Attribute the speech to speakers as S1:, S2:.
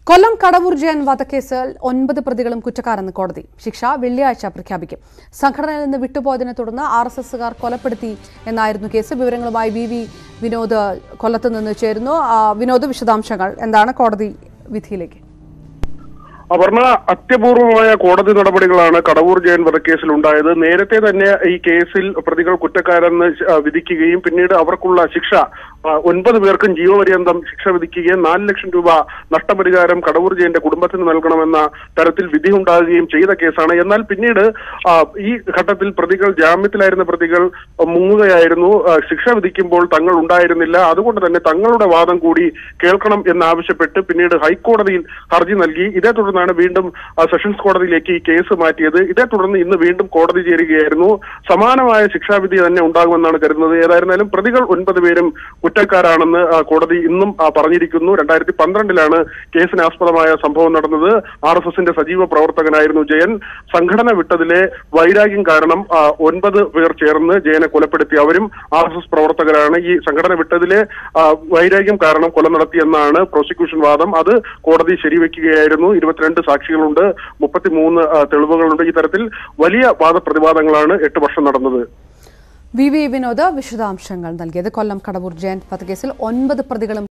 S1: കൊല്ലം കടവൂർ ജയൻ വധക്കേസിൽ ഒൻപത് പ്രതികളും കുറ്റക്കാരെന്ന് കോടതി ശിക്ഷ വെള്ളിയാഴ്ച പ്രഖ്യാപിക്കും സംഘടനയിൽ നിന്ന് വിട്ടുപോയതിനെ തുടർന്ന് ആർ എസ് എസുകാർ കൊലപ്പെടുത്തി എന്നായിരുന്നു കേസ് വിവരങ്ങളുമായി വി വി വിനോദ് കൊല്ലത്ത് നിന്ന് ചേരുന്നു ആ, വിനോദ് വിശദാംശങ്ങൾ എന്താണ് കോടതി വിധിയിലേക്ക്
S2: അപർണ അത്യപൂർവമായ കോടതി നടപടികളാണ് കടവൂർ ജയൻ വധക്കേസിൽ ഉണ്ടായത് നേരത്തെ തന്നെ ഈ കേസിൽ പ്രതികൾ കുറ്റക്കാരെന്ന് ശ- ആ, വിധിക്കുകയും പിന്നീട് അവർക്കുള്ള ശിക്ഷ ആ, ഒൻപത് പേർക്കും ജീവപര്യന്തം ശിക്ഷ വിധിക്കുകയും നാല് ലക്ഷം രൂപ നഷ്ടപരിഹാരം കടവൂർ ജയന്റെ കുടുംബത്തിന് നൽകണമെന്ന തരത്തിൽ വിധി ഉണ്ടാകുകയും ചെയ്ത കേസാണ് എന്നാൽ പിന്നീട് ആ, ഈ ഘട്ടത്തിൽ പ്രതികൾ ജാമ്യത്തിലായിരുന്ന പ്രതികൾ മുങ്ങുകയായിരുന്നു ആ, ശിക്ഷ വിധിക്കുമ്പോൾ തങ്ങൾ ഉണ്ടായിരുന്നില്ല അതുകൊണ്ട് തന്നെ തങ്ങളുടെ വാദം കൂടി കേൾക്കണം എന്നാവശ്യപ്പെട്ട് പിന്നീട് ഹൈക്കോടതിയിൽ ഹർജി നൽകി ഇതേ തുടർന്നാണ് വീണ്ടും ആ, സെഷൻസ് കോടതിയിലേക്ക് ഈ കേസ് മാറ്റിയത് ഇതേ തുടർന്ന് ഇന്ന് വീണ്ടും കോടതി ചേരുകയായിരുന്നു സമാനമായ ശിക്ഷാവിധി തന്നെ ഉണ്ടാകുമെന്നാണ് കരുതുന്നത് ഏതായിരുന്നാലും പ്രതികൾ ഒൻപത് പേരും കുറ്റക്കാരാണെന്ന് ആ, കോടതി ഇന്നും ആ, പറഞ്ഞിരിക്കുന്നു രണ്ടായിരത്തി പന്ത്രണ്ടിലാണ് കേസിന് ആസ്പദമായ സംഭവം നടന്നത് ആർ എസ് എസിന്റെ സജീവ പ്രവർത്തകനായിരുന്നു ജയൻ സംഘടന വിട്ടതിലെ വൈരാഗ്യം കാരണം ആ, ഒൻപത് പേർ ചേർന്ന് ജയനെ കൊലപ്പെടുത്തി അവരും ആർ എസ് എസ് പ്രവർത്തകരാണ് ഈ സംഘടന വിട്ടതിലെ ആ, വൈരാഗ്യം കാരണം കൊല നടത്തിയെന്നാണ് പ്രോസിക്യൂഷൻ വാദം അത് കോടതി ശരിവെക്കുകയായിരുന്നു ഇരുപത്തിരണ്ട് സാക്ഷികളുണ്ട് മുപ്പത്തിമൂന്ന് ആ, തെളിവുകളുണ്ട് ഈ തരത്തിൽ വലിയ വാദപ്രതിവാദങ്ങളാണ് എട്ട് വർഷം നടന്നത്
S1: വി വി വിനോദ് വിശദാംശങ്ങൾ നൽകിയത് കൊല്ലം കടവൂർ ജയൻ വധക്കേസിൽ ഒൻപത് പ്രതികളും